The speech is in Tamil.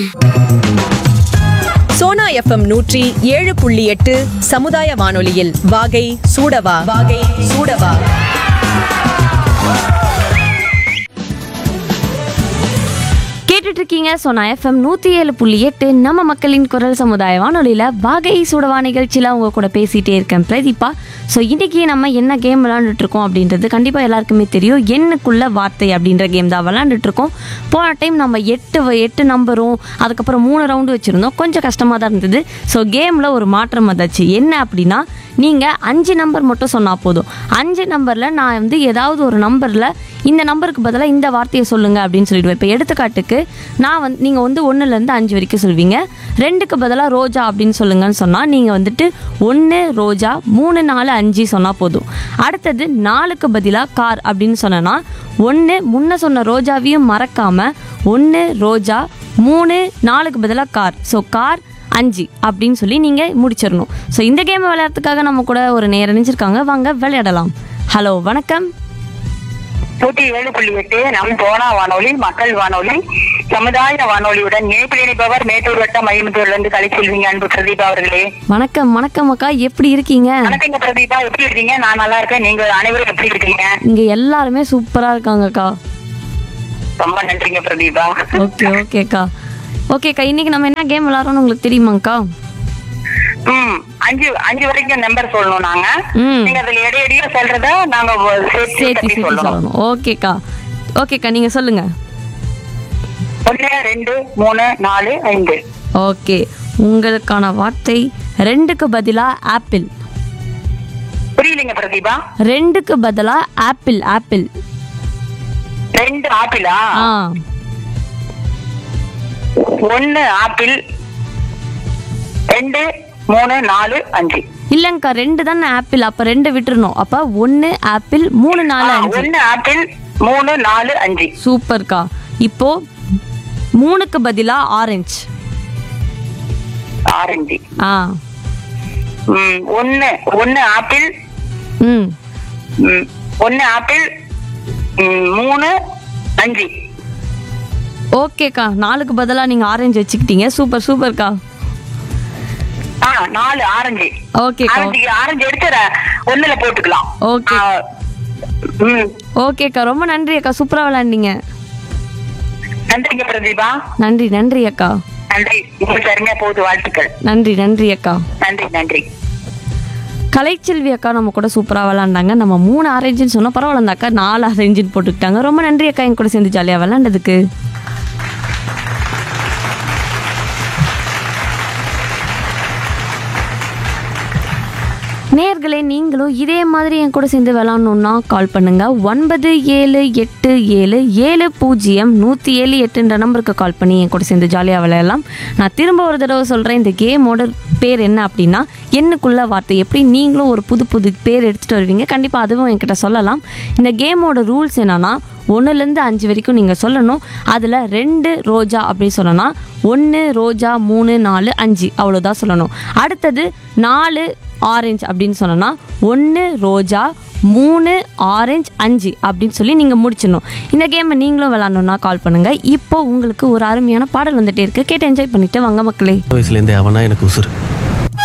சோனா எஃப்எம் நூற்றி ஏழு புள்ளி எட்டு சமுதாய வானொலியில் வாகை சூடவா வாகை சூடவா கேட்டுட்டு இருக்கீங்க சோனா எஃப்எம் நூற்றி ஏழு புள்ளி எட்டு நம்ம மக்களின் குரல் சமுதாய வானொலியில் வாகை சுடவா நிகழ்ச்சியில் அவங்க கூட பேசிகிட்டே இருக்கேன் பிரதீபா ஸோ இன்றைக்கி நம்ம என்ன கேம் விளாண்டுட்டு இருக்கோம் அப்படின்றது கண்டிப்பாக எல்லாருக்குமே தெரியும் எண்ணுக்குள்ள வார்த்தை அப்படின்ற கேம் தான் விளாண்டுட்டு இருக்கோம் போன டைம் நம்ம எட்டு வ- எட்டு நம்பரும் அதுக்கப்புறம் மூணு ரவுண்டு வச்சுருந்தோம் கொஞ்சம் கஷ்டமாக தான் இருந்தது ஸோ கேமில் ஒரு மாற்றம் வந்தாச்சு என்ன அப்படின்னா நீங்கள் அஞ்சு நம்பர் மட்டும் சொன்னால் போதும் அஞ்சு நம்பரில் நான் வந்து ஏதாவது ஒரு நம்பரில் இந்த நம்பருக்கு பதிலாக இந்த வார்த்தையை சொல்லுங்க அப்படின்னு சொல்லிடுவேன் இப்போ எடுத்துக்காட்டுக்கு நான் வந்து நீங்கள் வந்து ஒன்றுலேருந்து அஞ்சு வரைக்கும் சொல்வீங்க ரெண்டுக்கு பதிலாக ரோஜா அப்படின்னு சொல்லுங்கன்னு சொன்னால் நீங்கள் வந்துட்டு ஒன்று ரோஜா மூணு நாலு அஞ்சு சொன்னால் போதும் அடுத்தது நாலுக்கு பதிலாக கார் அப்படின்னு சொன்னேன்னா ஒன்று முன்ன சொன்ன ரோஜாவையும் மறக்காமல் ஒன்று ரோஜா மூணு நாலுக்கு பதிலாக கார் ஸோ கார் அஞ்சு அப்படின்னு சொல்லி நீங்கள் முடிச்சிடணும் ஸோ இந்த கேமை விளையாடுறதுக்காக நம்ம கூட ஒரு நேரம் நினைச்சிருக்காங்க வாங்க விளையாடலாம் ஹலோ வணக்கம் நூற்றி ஏழு புள்ளி எட்டு நம் போனா வானொலி மக்கள் வானொலி சமுதாய வானொலியுடன் இணைப்பில் இணைப்பவர் மேட்டூர் வட்டம் மையமுத்தூர்ல இருந்து கலைச்செல்விங்க அன்பு பிரதீபா அவர்களே வணக்கம் வணக்கம் அக்கா எப்படி இருக்கீங்க வணக்கங்க பிரதீபா எப்படி இருக்கீங்க நான் நல்லா இருக்கேன் நீங்க அனைவரும் எப்படி இருக்கீங்க இங்க எல்லாருமே சூப்பரா இருக்காங்கக்கா ரொம்ப நன்றிங்க பிரதீபா ஓகே ஓகேக்கா ஓகேக்கா இன்னைக்கு நம்ம என்ன கேம் விளாட்றோம்னு உங்களுக்கு தெரியுமாக்கா ம் அஞ்சு அஞ்சு வரைக்கும் நம்பர் சொல்லணும் நாங்க ம் நீங்க அதுல இடையிடையே சொல்றத நாங்க சேர்த்து சேர்த்து தட்டி சேர்த்து சொல்லணும் சொல்லணும் ஓகேக்கா ஓகேக்கா நீங்க சொல்லுங்க ஒன்னு ரெண்டு மூணு நாலு ஐந்து ஓகே உங்களுக்கான வார்த்தை ரெண்டுக்கு பதிலா ஆப்பிள் புரியலைங்க பிரதீபா ரெண்டுக்கு பதிலா ஆப்பிள் ஆப்பிள் ரெண்டு ஆப்பிளா ஆ ஒன்னு ஆப்பிள் ரெண்டு மூணு நாலு அஞ்சு இல்லைங்கக்கா ரெண்டு தானே ஆப்பிள் அப்ப ரெண்டு விட்டுறணும் அப்ப ஒன்று ஆப்பிள் மூணு நாலு ஆ, அஞ்சு ஒன்னு ஆப்பிள் மூணு நாலு அஞ்சு சூப்பர்க்கா இப்போ மூணுக்கு பதிலா ஆரஞ்சு ஆரஞ்சு ஆ ம், ஒன்னு ஒன்னு ஆப்பிள் ம் ம், ஒன்னு ஆப்பிள் ம், மூணு அஞ்சு ஓகேக்கா நாலுக்கு பதிலா நீங்க ஆரஞ்சு வச்சுக்கிட்டீங்க சூப்பர் சூப்பர்க்கா ஆ நாலு ஆரஞ்சு ஓகேக்கா ஆரஞ்சு ஆரஞ்சு எடுத்து ர- ஒண்ணுல போட்டுக்கலாம் ஓகே. ஆ, ம் ஓகேக்கா ரொம்ப நன்றி அக்கா சூப்பரா விளையாண்டீங்க நன்றிங்க பிரதீபா நன்றி நன்றி அக்கா நன்றி உங்களுக்கு அருமையா போகுது வாழ்த்துக்கள் நன்றி நன்றி அக்கா நன்றி நன்றி கலைச்செல்வி அக்கா நம்ம கூட சூப்பராக விளாண்டாங்க நம்ம மூணு ஆரஞ்சுன்னு சொன்னோம் பரவாயில்ல அந்த அக்கா நாலு ஆரஞ்சுன்னு போட்டுக்கிட்டாங்க ரொம்ப நன்றி அக்கா என் கூட சேர்ந்து ஜாலியாக விளாண்டதுக்கு நேர்களே நீங்களும் இதே மாதிரி என் கூட சேர்ந்து விளாட்ணுன்னா கால் பண்ணுங்க ஒன்பது ஏழு எட்டு ஏழு ஏழு பூஜ்ஜியம் நூற்றி ஏழு எட்டுன்ற நம்பருக்கு கால் பண்ணி என் கூட சேர்ந்து ஜாலியாக விளையாடலாம் நான் திரும்ப ஒரு தடவை சொல்கிறேன் இந்த கேமோட பேர் என்ன அப்படின்னா எண்ணுக்குள்ள வார்த்தை எப்படி நீங்களும் ஒரு புது புது பேர் எடுத்துகிட்டு வருவீங்க கண்டிப்பாக அதுவும் என்கிட்ட சொல்லலாம் இந்த கேமோட ரூல்ஸ் என்னன்னா ஒன்றுலேருந்து அஞ்சு வரைக்கும் நீங்கள் சொல்லணும் அதில் ரெண்டு ரோஜா அப்படின்னு சொன்னோன்னா ஒன்று ரோஜா மூணு நாலு அஞ்சு அவ்வளோதான் சொல்லணும் அடுத்தது நாலு ஆரஞ்சு அப்படின்னு சொன்னோன்னா ஒன்று ரோஜா மூணு ஆரஞ்சு அஞ்சு அப்படின்னு சொல்லி நீங்கள் முடிச்சிடணும் இந்த கேமை நீங்களும் விளாட்ணுன்னா கால் பண்ணுங்கள் இப்போ உங்களுக்கு ஒரு அருமையான பாடல் வந்துட்டே இருக்கு கேட்டு என்ஜாய் பண்ணிட்டு வாங்க மக்களே வயசுலேருந்தே அவனா எனக்கு உசுறு